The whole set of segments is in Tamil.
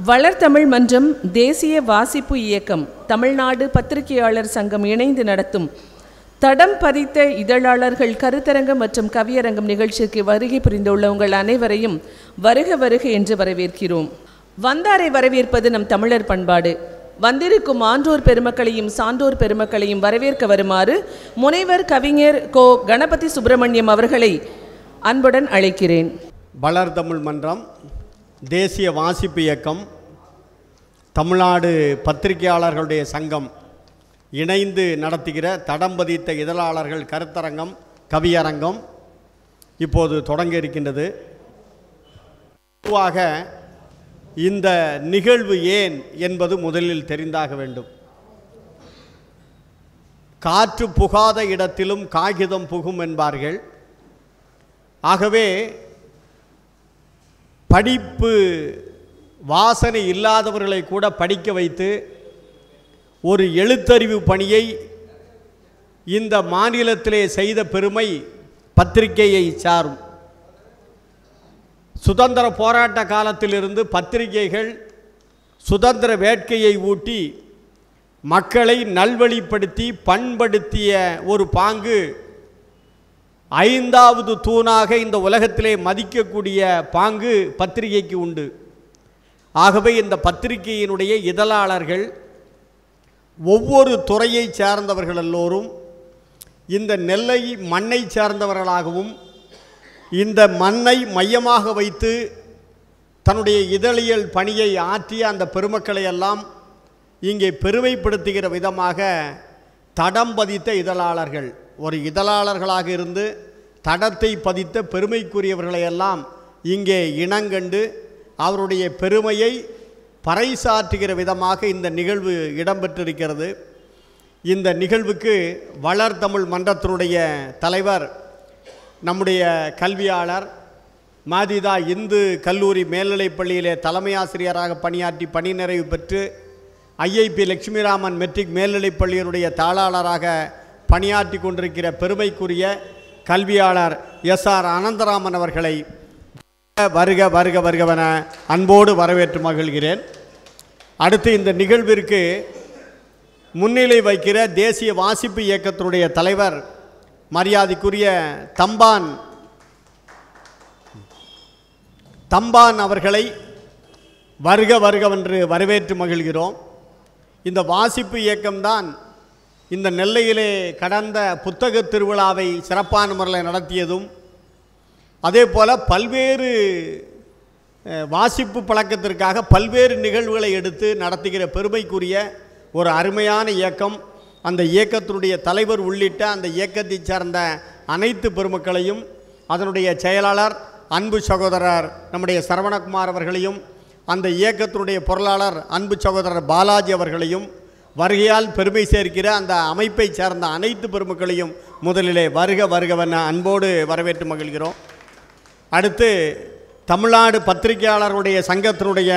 வளர்தமிழ் மன்றம் தேசிய வாசிப்பு இயக்கம் தமிழ்நாடு பத்திரிகையாளர் சங்கம் இணைந்து நடத்தும் தடம் பதித்த இதழாளர்கள் கருத்தரங்கம் மற்றும் கவியரங்கம் நிகழ்ச்சிக்கு வருகை புரிந்துள்ள உங்கள் அனைவரையும் வருக வருக என்று வரவேற்கிறோம் வந்தாரை வரவேற்பது நம் தமிழர் பண்பாடு வந்திருக்கும் ஆன்றோர் பெருமக்களையும் சான்றோர் பெருமக்களையும் வரவேற்க வருமாறு முனைவர் கவிஞர் கோ கணபதி சுப்பிரமணியம் அவர்களை அன்புடன் அழைக்கிறேன் வளர்தமிழ் மன்றம் தேசிய வாசிப்பு இயக்கம் தமிழ்நாடு பத்திரிகையாளர்களுடைய சங்கம் இணைந்து நடத்துகிற தடம் பதித்த இதழாளர்கள் கருத்தரங்கம் கவியரங்கம் இப்போது தொடங்க இருக்கின்றது பொதுவாக இந்த நிகழ்வு ஏன் என்பது முதலில் தெரிந்தாக வேண்டும் காற்று புகாத இடத்திலும் காகிதம் புகும் என்பார்கள் ஆகவே படிப்பு வாசனை இல்லாதவர்களை கூட படிக்க வைத்து ஒரு எழுத்தறிவு பணியை இந்த மாநிலத்திலே செய்த பெருமை பத்திரிகையை சாரும் சுதந்திர போராட்ட காலத்திலிருந்து பத்திரிகைகள் சுதந்திர வேட்கையை ஊட்டி மக்களை நல்வழிப்படுத்தி பண்படுத்திய ஒரு பாங்கு ஐந்தாவது தூணாக இந்த உலகத்திலே மதிக்கக்கூடிய பாங்கு பத்திரிகைக்கு உண்டு ஆகவே இந்த பத்திரிகையினுடைய இதழாளர்கள் ஒவ்வொரு துறையை சார்ந்தவர்கள் எல்லோரும் இந்த நெல்லை மண்ணை சார்ந்தவர்களாகவும் இந்த மண்ணை மையமாக வைத்து தன்னுடைய இதழியல் பணியை ஆற்றிய அந்த பெருமக்களை எல்லாம் இங்கே பெருமைப்படுத்துகிற விதமாக தடம் பதித்த இதழாளர்கள் ஒரு இதழாளர்களாக இருந்து தடத்தை பதித்த பெருமைக்குரியவர்களையெல்லாம் இங்கே இனங்கண்டு அவருடைய பெருமையை பறைசாற்றுகிற விதமாக இந்த நிகழ்வு இடம்பெற்றிருக்கிறது இந்த நிகழ்வுக்கு வளர் தமிழ் மன்றத்தினுடைய தலைவர் நம்முடைய கல்வியாளர் மாதிதா இந்து கல்லூரி மேல்நிலைப் பள்ளியிலே தலைமை ஆசிரியராக பணியாற்றி பணி நிறைவு பெற்று ஐஐபி லட்சுமிராமன் மெட்ரிக் மேல்நிலைப் பள்ளியினுடைய தாளாளராக பணியாற்றி கொண்டிருக்கிற பெருமைக்குரிய கல்வியாளர் எஸ் ஆர் அனந்தராமன் அவர்களை வருக வருக வருகவென அன்போடு வரவேற்று மகிழ்கிறேன் அடுத்து இந்த நிகழ்விற்கு முன்னிலை வைக்கிற தேசிய வாசிப்பு இயக்கத்தினுடைய தலைவர் மரியாதைக்குரிய தம்பான் தம்பான் அவர்களை வருக வருகவென்று வரவேற்று மகிழ்கிறோம் இந்த வாசிப்பு இயக்கம்தான் இந்த நெல்லையிலே கடந்த புத்தக திருவிழாவை சிறப்பான முறையில் நடத்தியதும் அதே போல் பல்வேறு அஹ், வாசிப்பு பழக்கத்திற்காக பல்வேறு நிகழ்வுகளை எடுத்து நடத்துகிற பெருமைக்குரிய ஒரு அருமையான இயக்கம் அந்த இயக்கத்தினுடைய தலைவர் உள்ளிட்ட அந்த இயக்கத்தை சார்ந்த அனைத்து பெருமக்களையும் அதனுடைய செயலாளர் அன்பு சகோதரர் நம்முடைய சரவணகுமார் அவர்களையும் அந்த இயக்கத்தினுடைய பொருளாளர் அன்பு சகோதரர் பாலாஜி அவர்களையும் வருகையால் பெருமை சேர்க்கிற அந்த அமைப்பை சார்ந்த அனைத்து பெருமக்களையும் முதலிலே வருக வருகவென அன்போடு வரவேற்று மகிழ்கிறோம் அடுத்து தமிழ்நாடு பத்திரிகையாளருடைய சங்கத்தினுடைய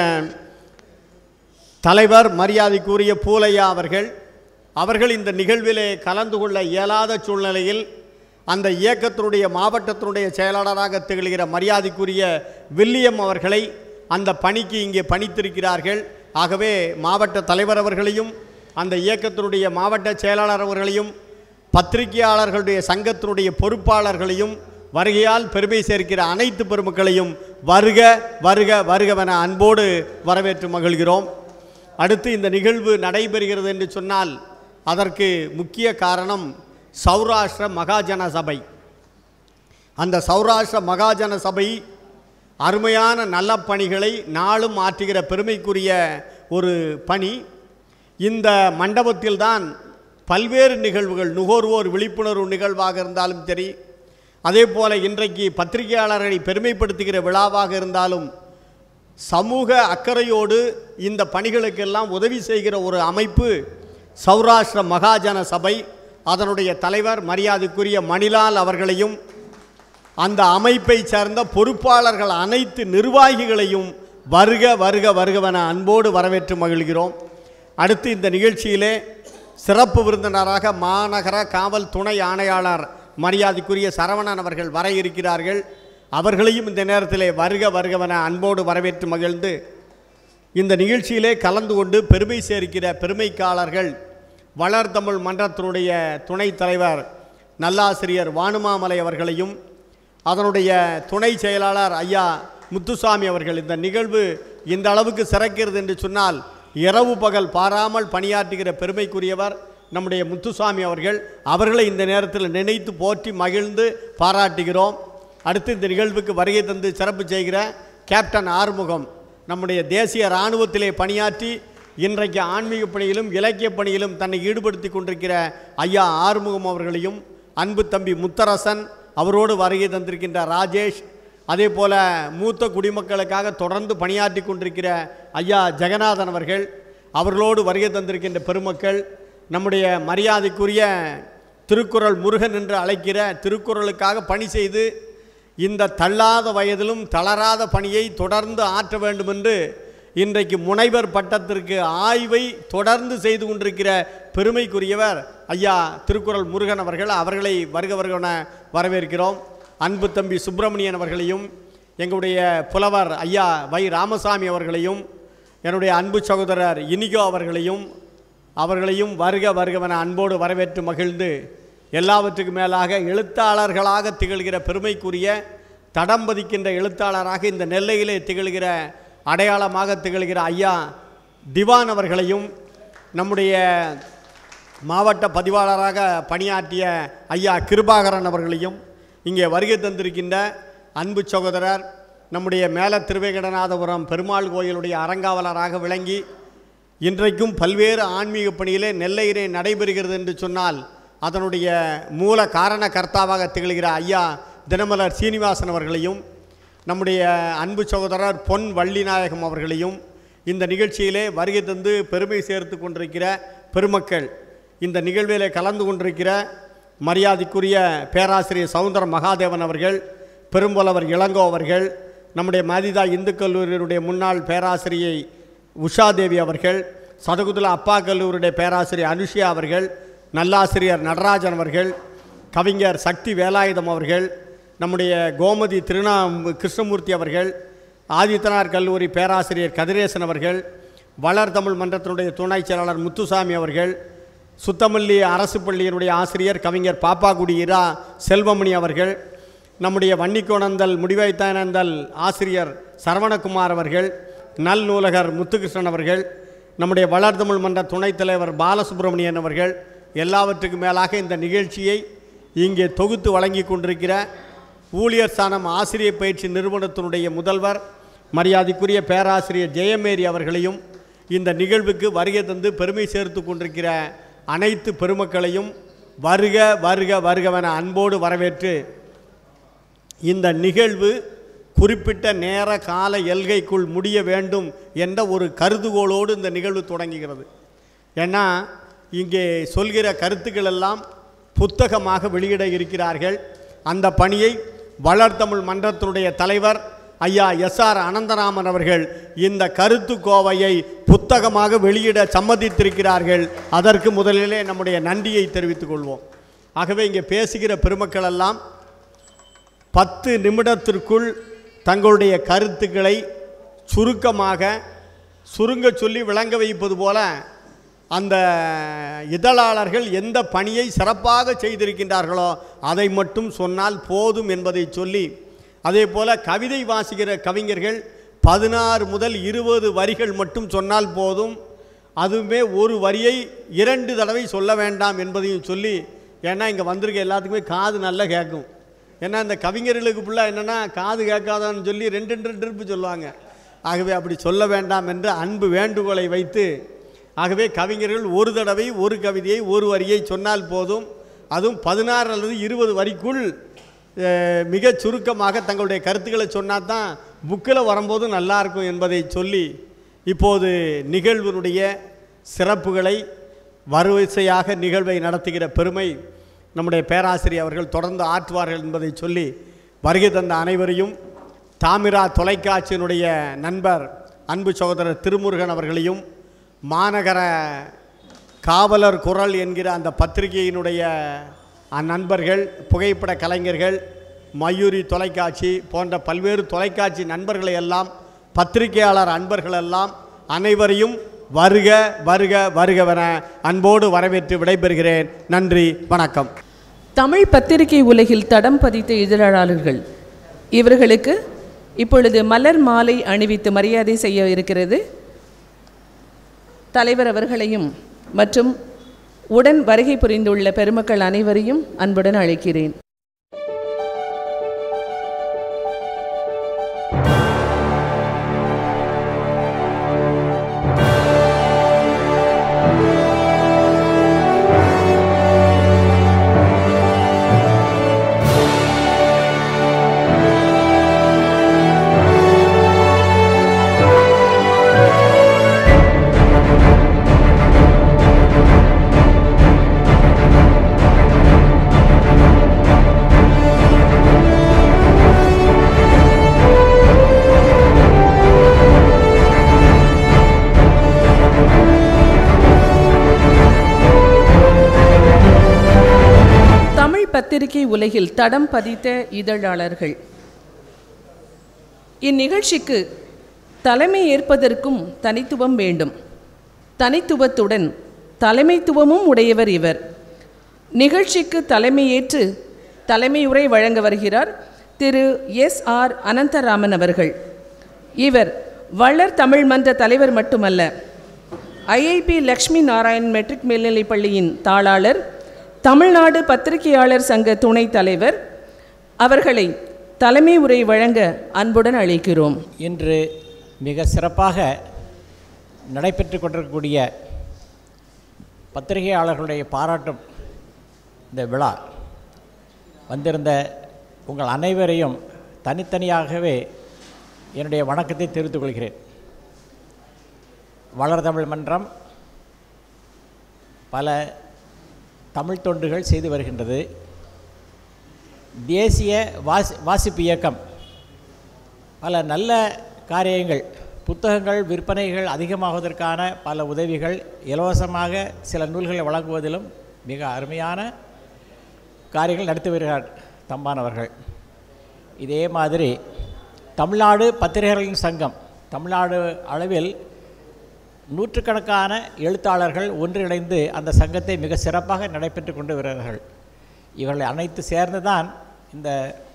தலைவர் மரியாதைக்குரிய பூலையா அவர்கள் அவர்கள் இந்த நிகழ்விலே கலந்து கொள்ள இயலாத சூழ்நிலையில் அந்த இயக்கத்தினுடைய மாவட்டத்தினுடைய செயலாளராக திகழ்கிற மரியாதைக்குரிய வில்லியம் அவர்களை அந்த பணிக்கு இங்கே பணித்திருக்கிறார்கள் ஆகவே மாவட்ட தலைவர் அவர்களையும் அந்த இயக்கத்தினுடைய மாவட்ட செயலாளர் அவர்களையும் பத்திரிகையாளர்களுடைய சங்கத்தினுடைய பொறுப்பாளர்களையும் வருகையால் பெருமை சேர்க்கிற அனைத்து பெருமக்களையும் வருக வருக வருகவென அன்போடு வரவேற்று மகிழ்கிறோம் அடுத்து இந்த நிகழ்வு நடைபெறுகிறது என்று சொன்னால் அதற்கு முக்கிய காரணம் சௌராஷ்டிர மகாஜன சபை அந்த சௌராஷ்டிர மகாஜன சபை அருமையான நல்ல பணிகளை நாளும் ஆற்றுகிற பெருமைக்குரிய ஒரு பணி இந்த மண்டபத்தில்தான் பல்வேறு நிகழ்வுகள் நுகர்வோர் விழிப்புணர்வு நிகழ்வாக இருந்தாலும் சரி அதே போல் இன்றைக்கு பத்திரிகையாளர்களை பெருமைப்படுத்துகிற விழாவாக இருந்தாலும் சமூக அக்கறையோடு இந்த பணிகளுக்கெல்லாம் உதவி செய்கிற ஒரு அமைப்பு சௌராஷ்டிர மகாஜன சபை அதனுடைய தலைவர் மரியாதைக்குரிய மணிலால் அவர்களையும் அந்த அமைப்பை சார்ந்த பொறுப்பாளர்கள் அனைத்து நிர்வாகிகளையும் வருக வருக வருகவென அன்போடு வரவேற்று மகிழ்கிறோம் அடுத்து இந்த நிகழ்ச்சியிலே சிறப்பு விருந்தினராக மாநகர காவல் துணை ஆணையாளர் மரியாதைக்குரிய சரவணன் அவர்கள் வர இருக்கிறார்கள் அவர்களையும் இந்த நேரத்திலே வருக வருகவென அன்போடு வரவேற்று மகிழ்ந்து இந்த நிகழ்ச்சியிலே கலந்து கொண்டு பெருமை சேர்க்கிற பெருமைக்காளர்கள் வளர்தமிழ் மன்றத்தினுடைய துணைத் தலைவர் நல்லாசிரியர் வானுமாமலை அவர்களையும் அதனுடைய துணை செயலாளர் ஐயா முத்துசாமி அவர்கள் இந்த நிகழ்வு இந்த அளவுக்கு சிறக்கிறது என்று சொன்னால் இரவு பகல் பாராமல் பணியாற்றுகிற பெருமைக்குரியவர் நம்முடைய முத்துசாமி அவர்கள் அவர்களை இந்த நேரத்தில் நினைத்து போற்றி மகிழ்ந்து பாராட்டுகிறோம் அடுத்து இந்த நிகழ்வுக்கு வருகை தந்து சிறப்பு செய்கிற கேப்டன் ஆறுமுகம் நம்முடைய தேசிய இராணுவத்திலே பணியாற்றி இன்றைக்கு ஆன்மீக பணியிலும் இலக்கிய பணியிலும் தன்னை ஈடுபடுத்தி கொண்டிருக்கிற ஐயா ஆறுமுகம் அவர்களையும் அன்பு தம்பி முத்தரசன் அவரோடு வருகை தந்திருக்கின்ற ராஜேஷ் அதே போல மூத்த குடிமக்களுக்காக தொடர்ந்து பணியாற்றி கொண்டிருக்கிற ஐயா ஜெகநாதன் அவர்கள் அவர்களோடு வருகை தந்திருக்கின்ற பெருமக்கள் நம்முடைய மரியாதைக்குரிய திருக்குறள் முருகன் என்று அழைக்கிற திருக்குறளுக்காக பணி செய்து இந்த தள்ளாத வயதிலும் தளராத பணியை தொடர்ந்து ஆற்ற வேண்டும் என்று இன்றைக்கு முனைவர் பட்டத்திற்கு ஆய்வை தொடர்ந்து செய்து கொண்டிருக்கிற பெருமைக்குரியவர் ஐயா திருக்குறள் முருகன் அவர்கள் அவர்களை வருக வருகன வரவேற்கிறோம் அன்பு தம்பி சுப்பிரமணியன் அவர்களையும் எங்களுடைய புலவர் ஐயா வை ராமசாமி அவர்களையும் என்னுடைய அன்பு சகோதரர் இனிகோ அவர்களையும் அவர்களையும் வருக வருகவன அன்போடு வரவேற்று மகிழ்ந்து எல்லாவற்றுக்கும் மேலாக எழுத்தாளர்களாக திகழ்கிற பெருமைக்குரிய தடம் பதிக்கின்ற எழுத்தாளராக இந்த நெல்லையிலே திகழ்கிற அடையாளமாக திகழ்கிற ஐயா திவான் அவர்களையும் நம்முடைய மாவட்ட பதிவாளராக பணியாற்றிய ஐயா கிருபாகரன் அவர்களையும் இங்கே வருகை தந்திருக்கின்ற அன்பு சகோதரர் நம்முடைய மேல திருவேங்கடநாதபுரம் பெருமாள் கோயிலுடைய அறங்காவலராக விளங்கி இன்றைக்கும் பல்வேறு ஆன்மீக பணியிலே நெல்லையிலே நடைபெறுகிறது என்று சொன்னால் அதனுடைய மூல காரண கர்த்தாவாக திகழ்கிற ஐயா தினமலர் சீனிவாசன் அவர்களையும் நம்முடைய அன்பு சகோதரர் பொன் வள்ளிநாயகம் அவர்களையும் இந்த நிகழ்ச்சியிலே வருகை தந்து பெருமை சேர்த்து கொண்டிருக்கிற பெருமக்கள் இந்த நிகழ்விலே கலந்து கொண்டிருக்கிற மரியாதைக்குரிய பேராசிரியர் சவுந்தர மகாதேவன் அவர்கள் பெரும்புலவர் இளங்கோ அவர்கள் நம்முடைய மதிதா இந்து கல்லூரியினுடைய முன்னாள் பேராசிரியை உஷாதேவி அவர்கள் சதகுதுல அப்பா கல்லூரியுடைய பேராசிரியர் அனுஷியா அவர்கள் நல்லாசிரியர் நடராஜன் அவர்கள் கவிஞர் சக்தி வேலாயுதம் அவர்கள் நம்முடைய கோமதி திருநா கிருஷ்ணமூர்த்தி அவர்கள் ஆதித்தனார் கல்லூரி பேராசிரியர் கதிரேசன் அவர்கள் வளர் தமிழ் மன்றத்தினுடைய துணை செயலாளர் முத்துசாமி அவர்கள் சுத்தமல்லி அரசு பள்ளியினுடைய ஆசிரியர் கவிஞர் பாப்பாக்குடி இரா செல்வமணி அவர்கள் நம்முடைய வன்னிக்கோணந்தல் முடிவைத்தானந்தல் ஆசிரியர் சரவணகுமார் அவர்கள் நல் நூலகர் முத்துகிருஷ்ணன் அவர்கள் நம்முடைய வளர்தமிழ் மன்ற துணைத் தலைவர் பாலசுப்ரமணியன் அவர்கள் எல்லாவற்றுக்கும் மேலாக இந்த நிகழ்ச்சியை இங்கே தொகுத்து வழங்கி கொண்டிருக்கிற ஊழியர் சாணம் ஆசிரியர் பயிற்சி நிறுவனத்தினுடைய முதல்வர் மரியாதைக்குரிய பேராசிரியர் ஜெயமேரி அவர்களையும் இந்த நிகழ்வுக்கு வருகை தந்து பெருமை சேர்த்து கொண்டிருக்கிற அனைத்து பெருமக்களையும் வருக வருக வருகவென அன்போடு வரவேற்று இந்த நிகழ்வு குறிப்பிட்ட நேர கால எல்கைக்குள் முடிய வேண்டும் என்ற ஒரு கருதுகோளோடு இந்த நிகழ்வு தொடங்குகிறது ஏன்னா இங்கே சொல்கிற கருத்துக்கள் எல்லாம் புத்தகமாக வெளியிட இருக்கிறார்கள் அந்த பணியை வளர்தமிழ் மன்றத்தினுடைய தலைவர் ஐயா எஸ் ஆர் அனந்தராமன் அவர்கள் இந்த கருத்து கோவையை புத்தகமாக வெளியிட சம்மதித்திருக்கிறார்கள் அதற்கு முதலிலே நம்முடைய நன்றியை தெரிவித்துக் கொள்வோம் ஆகவே இங்கே பேசுகிற பெருமக்கள் எல்லாம் பத்து நிமிடத்திற்குள் தங்களுடைய கருத்துக்களை சுருக்கமாக சுருங்க சொல்லி விளங்க வைப்பது போல அந்த இதழாளர்கள் எந்த பணியை சிறப்பாக செய்திருக்கின்றார்களோ அதை மட்டும் சொன்னால் போதும் என்பதை சொல்லி அதே போல கவிதை வாசிக்கிற கவிஞர்கள் பதினாறு முதல் இருபது வரிகள் மட்டும் சொன்னால் போதும் அதுவுமே ஒரு வரியை இரண்டு தடவை சொல்ல வேண்டாம் என்பதையும் சொல்லி ஏன்னா இங்கே வந்திருக்க எல்லாத்துக்குமே காது நல்லா கேட்கும் ஏன்னா இந்த கவிஞர்களுக்கு ஃபுல்லாக என்னென்னா காது கேட்காதான்னு சொல்லி ரெண்டு ரெண்டு ட்ரிப்பு சொல்லுவாங்க ஆகவே அப்படி சொல்ல வேண்டாம் என்று அன்பு வேண்டுகோளை வைத்து ஆகவே கவிஞர்கள் ஒரு தடவை ஒரு கவிதையை ஒரு வரியை சொன்னால் போதும் அதுவும் பதினாறு அல்லது இருபது வரிக்குள் அஹ், மிகச் சுருக்கமாக தங்களுடைய கருத்துக்களை சொன்னால் தான் புக்கில் வரும்போது நல்லா இருக்கும் என்பதை சொல்லி இப்போது நிகழ்வினுடைய சிறப்புகளை வரிசையாக நிகழ்வை நடத்துகிற பெருமை நம்முடைய பேராசிரியர் அவர்கள் தொடர்ந்து ஆற்றுவார்கள் என்பதை சொல்லி வருகை தந்த அனைவரையும் தாமிரா தொலைக்காட்சியினுடைய நண்பர் அன்பு சகோதரர் திருமுருகன் அவர்களையும் மாநகர காவலர் குரல் என்கிற அந்த பத்திரிகையினுடைய அந்நண்பர்கள் புகைப்பட கலைஞர்கள் மயூரி தொலைக்காட்சி போன்ற பல்வேறு தொலைக்காட்சி நண்பர்களை எல்லாம் பத்திரிகையாளர் அன்பர்கள் எல்லாம் அனைவரையும் வருக வருக வருகவென அன்போடு வரவேற்று விடைபெறுகிறேன் நன்றி வணக்கம் தமிழ் பத்திரிகை உலகில் தடம் பதித்த இதழாளர்கள் இவர்களுக்கு இப்பொழுது மலர் மாலை அணிவித்து மரியாதை செய்ய இருக்கிறது தலைவர் அவர்களையும் மற்றும் உடன் வருகை புரிந்துள்ள பெருமக்கள் அனைவரையும் அன்புடன் அழைக்கிறேன் தமிழ் பத்திரிகை உலகில் தடம் பதித்த இதழாளர்கள் இந்நிகழ்ச்சிக்கு தலைமை ஏற்பதற்கும் தனித்துவம் வேண்டும் தனித்துவத்துடன் தலைமைத்துவமும் உடையவர் இவர் நிகழ்ச்சிக்கு தலைமையேற்று தலைமையுரை வழங்க வருகிறார் திரு எஸ் ஆர் அனந்தராமன் அவர்கள் இவர் வள்ளர் தமிழ் மன்ற தலைவர் மட்டுமல்ல ஐஐபி லக்ஷ்மி நாராயண் மெட்ரிக் மேல்நிலைப் பள்ளியின் தாளாளர் தமிழ்நாடு பத்திரிகையாளர் சங்க துணைத் தலைவர் அவர்களை தலைமை உரை வழங்க அன்புடன் அழைக்கிறோம் இன்று மிக சிறப்பாக நடைபெற்று கொண்டிருக்கக்கூடிய பத்திரிகையாளர்களுடைய பாராட்டும் இந்த விழா வந்திருந்த உங்கள் அனைவரையும் தனித்தனியாகவே என்னுடைய வணக்கத்தை தெரிவித்துக் கொள்கிறேன் வளர் தமிழ் மன்றம் பல தமிழ் தொண்டுகள் செய்து வருகின்றது தேசிய வாசி வாசிப்பு இயக்கம் பல நல்ல காரியங்கள் புத்தகங்கள் விற்பனைகள் அதிகமாவதற்கான பல உதவிகள் இலவசமாக சில நூல்களை வழங்குவதிலும் மிக அருமையான காரியங்கள் நடத்தி வருகிறார் தம்பானவர்கள் இதே மாதிரி தமிழ்நாடு பத்திரிகைகளின் சங்கம் தமிழ்நாடு அளவில் நூற்றுக்கணக்கான எழுத்தாளர்கள் ஒன்றிணைந்து அந்த சங்கத்தை மிக சிறப்பாக நடைபெற்று கொண்டு வருகிறார்கள் இவர்கள் அனைத்து சேர்ந்து தான் இந்த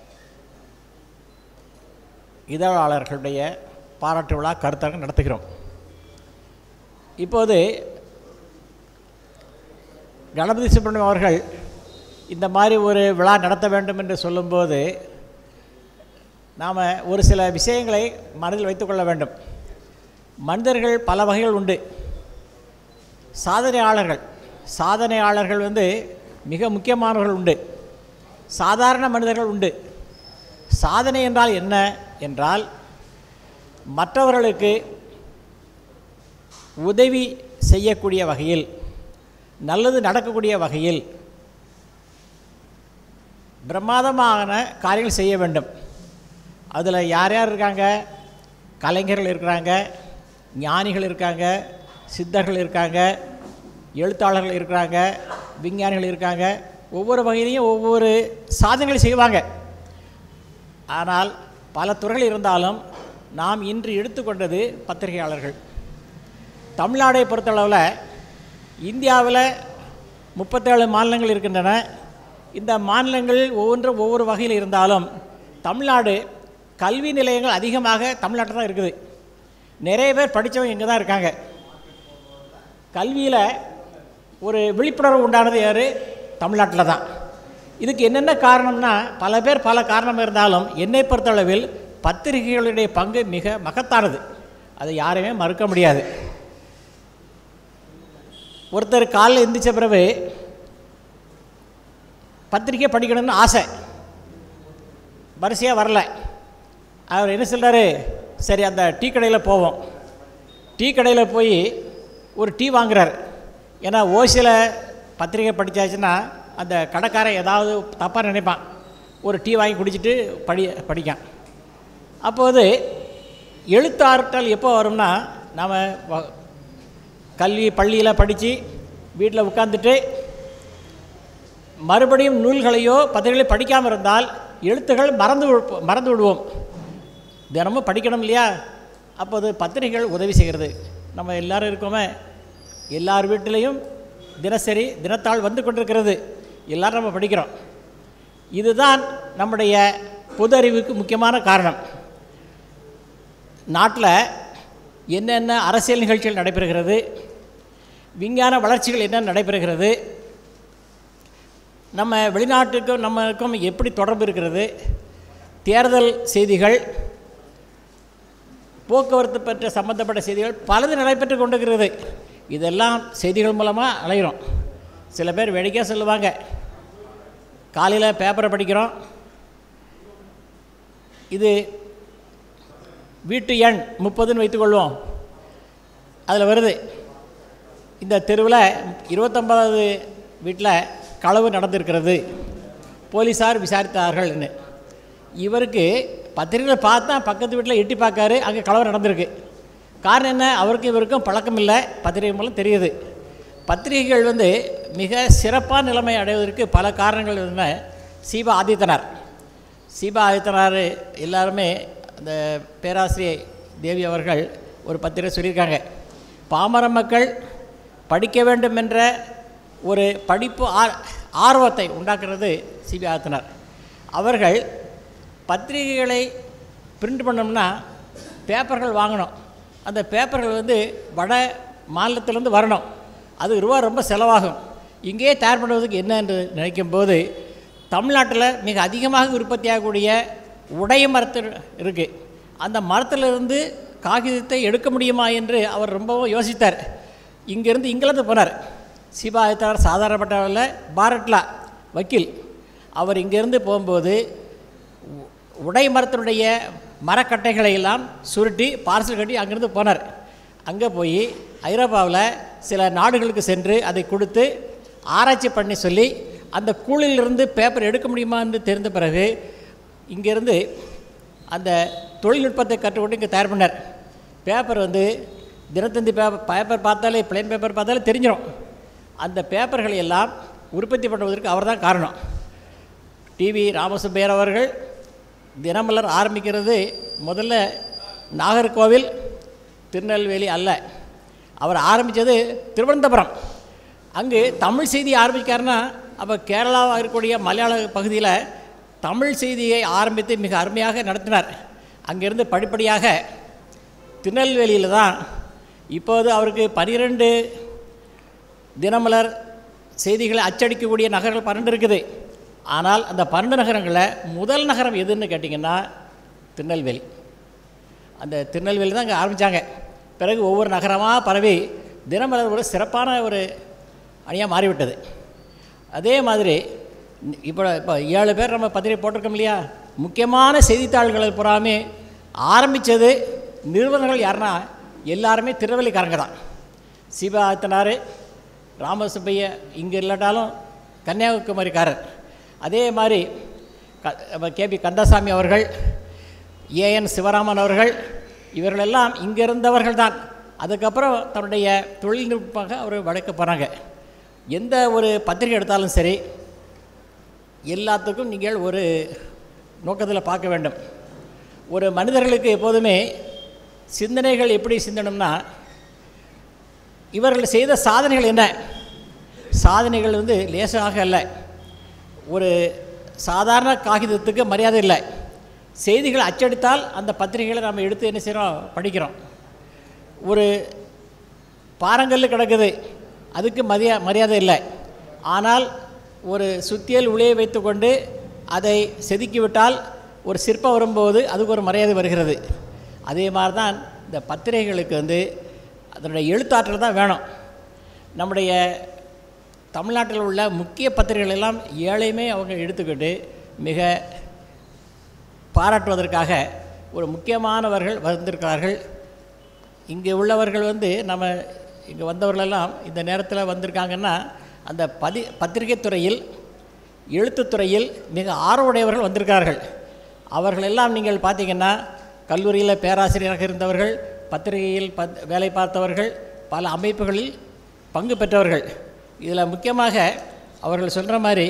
இதழாளர்களுடைய பாராட்டு விழா கருத்தரங்கம் நடத்துகிறோம் இப்போது கணபதி சுப்பிரமணியம் அவர்கள் இந்த மாதிரி ஒரு விழா நடத்த வேண்டும் என்று சொல்லும்போது நாம் ஒரு சில விஷயங்களை மனதில் வைத்துக்கொள்ள வேண்டும் மனிதர்கள் பல வகைகள் உண்டு சாதனையாளர்கள் சாதனையாளர்கள் வந்து மிக முக்கியமானவர்கள் உண்டு சாதாரண மனிதர்கள் உண்டு சாதனை என்றால் என்ன என்றால் மற்றவர்களுக்கு உதவி செய்யக்கூடிய வகையில் நல்லது நடக்கக்கூடிய வகையில் பிரமாதமான காரியங்கள் செய்ய வேண்டும் அதில் யார் யார் இருக்காங்க கலைஞர்கள் இருக்கிறாங்க ஞானிகள் இருக்காங்க சித்தர்கள் இருக்காங்க எழுத்தாளர்கள் இருக்கிறாங்க விஞ்ஞானிகள் இருக்காங்க ஒவ்வொரு வகையிலையும் ஒவ்வொரு சாதனைகள் செய்வாங்க ஆனால் பல துறைகள் இருந்தாலும் நாம் இன்று எடுத்துக்கொண்டது பத்திரிகையாளர்கள் தமிழ்நாடை பொறுத்தளவில் இந்தியாவில் முப்பத்தேழு மாநிலங்கள் இருக்கின்றன இந்த மாநிலங்கள் ஒவ்வொன்றும் ஒவ்வொரு வகையில் இருந்தாலும் தமிழ்நாடு கல்வி நிலையங்கள் அதிகமாக தமிழ்நாட்டில் தான் இருக்குது நிறைய பேர் படித்தவங்க இங்கே தான் இருக்காங்க கல்வியில் ஒரு விழிப்புணர்வு உண்டானது யார் தமிழ்நாட்டில் தான் இதுக்கு என்னென்ன காரணம்னா பல பேர் பல காரணம் இருந்தாலும் என்னை பொறுத்தளவில் பத்திரிகைகளுடைய பங்கு மிக மகத்தானது அதை யாரையுமே மறுக்க முடியாது ஒருத்தர் காலையில் எந்திரிச்ச பிறகு பத்திரிக்கை படிக்கணும்னு ஆசை வரிசையாக வரல அவர் என்ன சொல்கிறாரு சரி அந்த டீ கடையில் போவோம் டீ கடையில் போய் ஒரு டீ வாங்குறார் ஏன்னா ஓசியில் பத்திரிக்கை படித்தாச்சுன்னா அந்த கடைக்காரன் ஏதாவது தப்பாக நினைப்பான் ஒரு டீ வாங்கி குடிச்சிட்டு படி படிக்கான் அப்போது எழுத்தாற்றல் எப்போ வரும்னா நாம் வ- கல்வி பள்ளியில் படித்து வீட்டில் உட்காந்துட்டு மறுபடியும் நூல்களையோ பத்திரிகைகளை படிக்காமல் இருந்தால் எழுத்துகள் மறந்து விழு- மறந்து விடுவோம் தினமும் படிக்கணும் இல்லையா அப்போது பத்திரிகைகள் உதவி செய்கிறது நம்ம எல்லாரும் இருக்கோமே எல்லார் வீட்டிலையும் தினசரி தினத்தாள் வந்து கொண்டிருக்கிறது எல்லாரும் நம்ம படிக்கிறோம் இதுதான் நம்முடைய பொது அறிவுக்கு முக்கியமான காரணம் நாட்டில் என்னென்ன அரசியல் நிகழ்ச்சிகள் நடைபெறுகிறது விஞ்ஞான வளர்ச்சிகள் என்ன நடைபெறுகிறது நம்ம வெளிநாட்டுக்கும் நம்மளுக்கும் எப்படி தொடர்பு இருக்கிறது தேர்தல் செய்திகள் போக்குவரத்து பற்ற சம்பந்தப்பட்ட செய்திகள் பலது நடைபெற்று கொண்டிருக்கிறது இதெல்லாம் செய்திகள் மூலமாக அலைகிறோம் சில பேர் வேடிக்கையாக சொல்லுவாங்க காலையில் பேப்பரை படிக்கிறோம் இது வீட்டு எண் முப்பதுன்னு வைத்துக்கொள்வோம் அதில் வருது இந்த தெருவில் இருபத்தொம்பதாவது வீட்டில் களவு நடந்திருக்கிறது போலீஸார் விசாரித்தார்கள்னு இவருக்கு பத்திரிகையில் பார்த்தா பக்கத்து வீட்டில் எட்டி பார்க்காரு அங்கே களவு நடந்திருக்கு காரணம் என்ன அவருக்கும் இவருக்கும் பழக்கம் இல்லை பத்திரிகை மூலம் தெரியுது பத்திரிகைகள் வந்து மிக சிறப்பான நிலைமை அடைவதற்கு பல காரணங்கள் இருந்தன சீபா ஆதித்தனார் சீபா ஆதித்தனார் எல்லாருமே அந்த பேராசிரியை தேவி அவர்கள் ஒரு பத்திரிகை சொல்லியிருக்காங்க பாமர மக்கள் படிக்க வேண்டும் என்ற ஒரு படிப்பு ஆர் ஆர்வத்தை உண்டாக்குறது சிபி ஆதித்தனார் அவர்கள் பத்திரிகைகளை பிரிண்ட் பண்ணோம்னா பேப்பர்கள் வாங்கணும் அந்த பேப்பர்கள் வந்து வட மாநிலத்திலேருந்து வரணும் அது ரூபா ரொம்ப செலவாகும் இங்கேயே தயார் பண்ணுவதுக்கு என்ன என்று நினைக்கும் போது தமிழ்நாட்டில் மிக அதிகமாக உற்பத்தியாகக்கூடிய உடைய மரத்தில் இருக்குது அந்த மரத்திலிருந்து காகிதத்தை எடுக்க முடியுமா என்று அவர் ரொம்பவும் யோசித்தார் இங்கேருந்து இங்கிலாந்து போனார் சிவா ஆயத்தார் சாதாரணப்பட்டவரில் பாரட்லா வக்கீல் அவர் இங்கேருந்து போகும்போது உ- உடை மரத்தினுடைய மரக்கட்டைகளை எல்லாம் சுருட்டி பார்சல் கட்டி அங்கேருந்து போனார் அங்கே போய் ஐரோப்பாவில் சில நாடுகளுக்கு சென்று அதை கொடுத்து ஆராய்ச்சி பண்ணி சொல்லி அந்த கூழிலிருந்து பேப்பர் எடுக்க முடியுமா என்று தெரிந்த பிறகு இங்கேருந்து அந்த தொழில்நுட்பத்தை கற்றுக்கொண்டு இங்கே தயார் பண்ணார் பேப்பர் வந்து தினத்தந்தி பேப்பர் பேப்பர் பார்த்தாலே பிளைன் பேப்பர் பார்த்தாலே தெரிஞ்சிடும் அந்த பேப்பர்களை எல்லாம் உற்பத்தி பண்ணுவதற்கு அவர்தான் காரணம் டிவி ராமசுப்பையர் அவர்கள் தினமலர் ஆரம்பிக்கிறது முதல்ல நாகர்கோவில் திருநெல்வேலி அல்ல அவர் ஆரம்பித்தது திருவனந்தபுரம் அங்கு தமிழ் செய்தி ஆரம்பிக்காருன்னா அப்போ கேரளாவாக இருக்கக்கூடிய மலையாள பகுதியில் தமிழ் செய்தியை ஆரம்பித்து மிக அருமையாக நடத்தினார் அங்கிருந்து படிப்படியாக திருநெல்வேலியில் தான் இப்போது அவருக்கு பனிரெண்டு தினமலர் செய்திகளை அச்சடிக்கக்கூடிய நகரங்கள் பன்னெண்டு இருக்குது ஆனால் அந்த பன்னெண்டு நகரங்களில் முதல் நகரம் எதுன்னு கேட்டிங்கன்னா திருநெல்வேலி அந்த திருநெல்வேலி தான் இங்கே ஆரம்பித்தாங்க பிறகு ஒவ்வொரு நகரமாக பரவி தினமலர் ஒரு சிறப்பான ஒரு அணியாக மாறிவிட்டது அதே மாதிரி இப்போ இப்போ ஏழு பேர் நம்ம பத்திரிகை போட்டிருக்கோம் இல்லையா முக்கியமான செய்தித்தாள்களை பூராமே ஆரம்பித்தது நிறுவனர்கள் யாருன்னா எல்லாருமே திருநெல்வேலிக்காரங்க தான் சிவா ஆத்தனார் ராமசுப்பைய இங்கே இல்லாட்டாலும் கன்னியாகுமரிக்காரர் அதே மாதிரி க கேபி கந்தசாமி அவர்கள் ஏஎன் சிவராமன் அவர்கள் இவர்களெல்லாம் இங்கே இருந்தவர்கள் தான் அதுக்கப்புறம் தன்னுடைய தொழில்நுட்பமாக அவர் வழக்க போகிறாங்க எந்த ஒரு பத்திரிகை எடுத்தாலும் சரி எல்லாத்துக்கும் நீங்கள் ஒரு நோக்கத்தில் பார்க்க வேண்டும் ஒரு மனிதர்களுக்கு எப்போதுமே சிந்தனைகள் எப்படி சிந்தனம்னா இவர்கள் செய்த சாதனைகள் என்ன சாதனைகள் வந்து லேசாக அல்ல ஒரு சாதாரண காகிதத்துக்கு மரியாதை இல்லை செய்திகள் அச்சடித்தால் அந்த பத்திரிகைகளை நம்ம எடுத்து என்ன செய்கிறோம் படிக்கிறோம் ஒரு பாறங்கல் கிடக்குது அதுக்கு மதியா மரியாதை இல்லை ஆனால் ஒரு சுத்தியல் உளியை வைத்துக்கொண்டு அதை செதுக்கிவிட்டால் ஒரு சிற்பம் வரும்போது அதுக்கு ஒரு மரியாதை வருகிறது அதே மாதிரி தான் இந்த பத்திரிகைகளுக்கு வந்து அதனுடைய எழுத்தாற்றல் தான் வேணும் நம்முடைய தமிழ்நாட்டில் உள்ள முக்கிய பத்திரிகைகள் எல்லாம் ஏழையுமே அவங்க எடுத்துக்கிட்டு மிக பாராட்டுவதற்காக ஒரு முக்கியமானவர்கள் வந்திருக்கிறார்கள் இங்கே உள்ளவர்கள் வந்து நம்ம இங்கே வந்தவர்களெல்லாம் இந்த நேரத்தில் வந்திருக்காங்கன்னா அந்த பதி பத்திரிகை துறையில் எழுத்துத்துறையில் மிக ஆர்வமுடையவர்கள் வந்திருக்கார்கள் அவர்களெல்லாம் நீங்கள் பார்த்தீங்கன்னா கல்லூரியில் பேராசிரியராக இருந்தவர்கள் பத்திரிகையில் பத் வேலை பார்த்தவர்கள் பல அமைப்புகளில் பங்கு பெற்றவர்கள் இதில் முக்கியமாக அவர்கள் சொல்கிற மாதிரி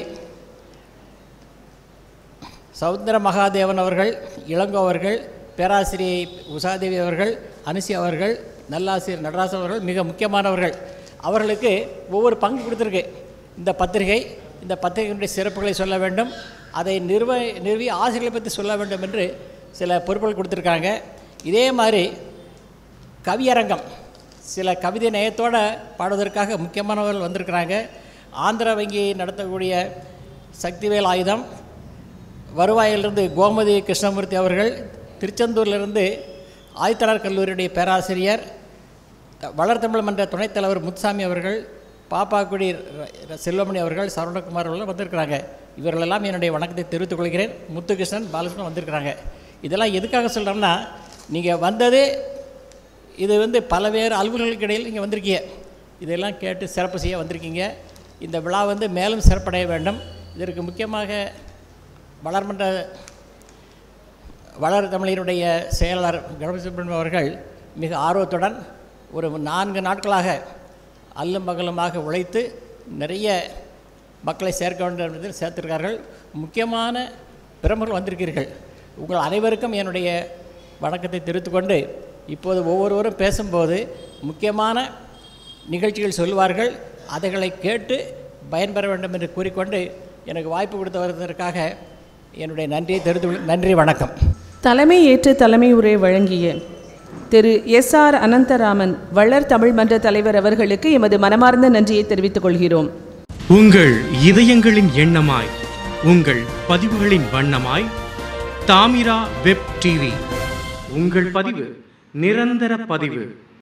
சவுந்தர மகாதேவன் அவர்கள் இளங்கோ அவர்கள் பேராசிரியை உஷாதேவி அவர்கள் அனுசி அவர்கள் நல்லாசிரியர் நடராசன் அவர்கள் மிக முக்கியமானவர்கள் அவர்களுக்கு ஒவ்வொரு பங்கு கொடுத்துருக்கு இந்த பத்திரிகை இந்த பத்திரிகையினுடைய சிறப்புகளை சொல்ல வேண்டும் அதை நிறுவ நிறுவி ஆசிரியர்களை பற்றி சொல்ல வேண்டும் என்று சில பொறுப்புகள் கொடுத்துருக்காங்க இதே மாதிரி கவியரங்கம் சில கவிதை நயத்தோடு பாடுவதற்காக முக்கியமானவர்கள் வந்திருக்கிறாங்க ஆந்திர வங்கி நடத்தக்கூடிய சக்திவேல் ஆயுதம் வருவாயிலிருந்து கோமதி கிருஷ்ணமூர்த்தி அவர்கள் திருச்செந்தூரிலிருந்து ஆதித்தனார் கல்லூரியுடைய பேராசிரியர் வளர்தமிழ் மன்ற துணைத் தலைவர் முத்துசாமி அவர்கள் பாப்பாக்குடி ர- ர- செல்வமணி அவர்கள் சரவணகுமார் அவர்கள் வந்திருக்கிறாங்க இவர்களெல்லாம் என்னுடைய வணக்கத்தை தெரிவித்துக் கொள்கிறேன் முத்துகிருஷ்ணன் பாலகிருஷ்ணன் வந்திருக்கிறாங்க இதெல்லாம் எதுக்காக சொல்கிறோம்னா நீங்கள் வந்தது இது வந்து பல்வேறு அலுவலர்களுக்கு இடையில் நீங்கள் வந்திருக்கீங்க இதெல்லாம் கேட்டு சிறப்பு செய்ய வந்திருக்கீங்க இந்த விழா வந்து மேலும் சிறப்படைய வேண்டும் இதற்கு முக்கியமாக வளர்மன்ற வளர் தமிழனுடைய செயலாளர் கணபதி சுப்பிரமணியம் அவர்கள் மிக ஆர்வத்துடன் ஒரு நான்கு நாட்களாக அல்லும் பகலுமாக உழைத்து நிறைய மக்களை சேர்க்க வேண்டும் என்பதில் சேர்த்திருக்கார்கள் முக்கியமான பிரமுகர்கள் வந்திருக்கிறீர்கள் உங்கள் அனைவருக்கும் என்னுடைய வணக்கத்தை தெரிவித்துக் கொண்டு இப்போது ஒவ்வொருவரும் பேசும்போது முக்கியமான நிகழ்ச்சிகள் சொல்வார்கள் அதைகளை கேட்டு பயன்பெற வேண்டும் என்று கூறிக்கொண்டு எனக்கு வாய்ப்பு கொடுத்து வருவதற்காக என்னுடைய நன்றியை தெரிவித்து நன்றி வணக்கம் தலைமை ஏற்று தலைமை உரை வழங்கிய திரு எஸ் ஆர் அனந்தராமன் வள்ளர் தமிழ் மன்ற தலைவர் அவர்களுக்கு எமது மனமார்ந்த நன்றியை தெரிவித்துக் கொள்கிறோம் உங்கள் இதயங்களின் எண்ணமாய் உங்கள் பதிவுகளின் வண்ணமாய் தாமிரா வெப் டிவி உங்கள் பதிவு நிரந்தர பதிவு